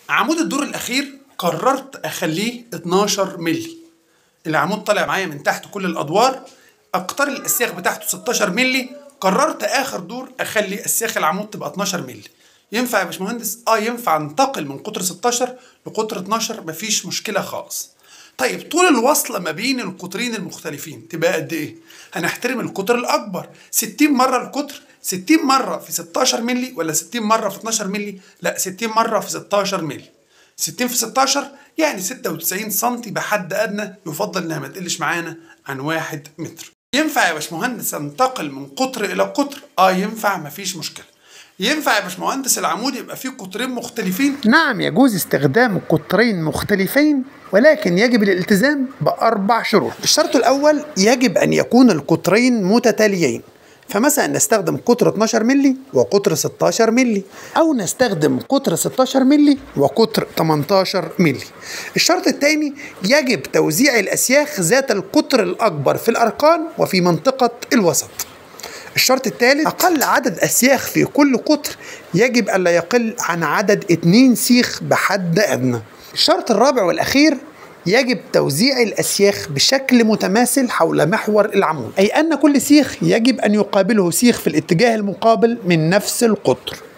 عمود الدور الاخير قررت اخليه 12 مللي العمود طالع معايا من تحت كل الادوار اقطار الاسياخ بتاعته 16 مللي قررت اخر دور اخلي اسياخ العمود تبقى 12 مللي ينفع يا باشمهندس اه ينفع انتقل من قطر 16 لقطر 12 مفيش مشكله خالص طيب طول الوصله ما بين القطرين المختلفين تبقى قد ايه هنحترم القطر الاكبر 60 مره القطر 60 مره في 16 مللي ولا 60 مره في 12 مللي لا 60 مره في 16 مللي 60 في 16 يعني 96 سم بحد ادنى يفضل انها ما تقلش معانا عن 1 متر ينفع يا باشمهندس انتقل من قطر الى قطر اه ينفع مفيش مشكله ينفع يا باشمهندس العمود يبقى فيه قطرين مختلفين نعم يجوز استخدام قطرين مختلفين ولكن يجب الالتزام بأربع شروط الشرط الأول يجب أن يكون القطرين متتاليين فمثلا نستخدم قطر 12 مللي وقطر 16 مللي أو نستخدم قطر 16 مللي وقطر 18 مللي الشرط الثاني يجب توزيع الأسياخ ذات القطر الأكبر في الأركان وفي منطقة الوسط الشرط الثالث أقل عدد أسياخ في كل قطر يجب ألا يقل عن عدد اتنين سيخ بحد أدنى الشرط الرابع والأخير يجب توزيع الأسياخ بشكل متماثل حول محور العمود أي أن كل سيخ يجب أن يقابله سيخ في الاتجاه المقابل من نفس القطر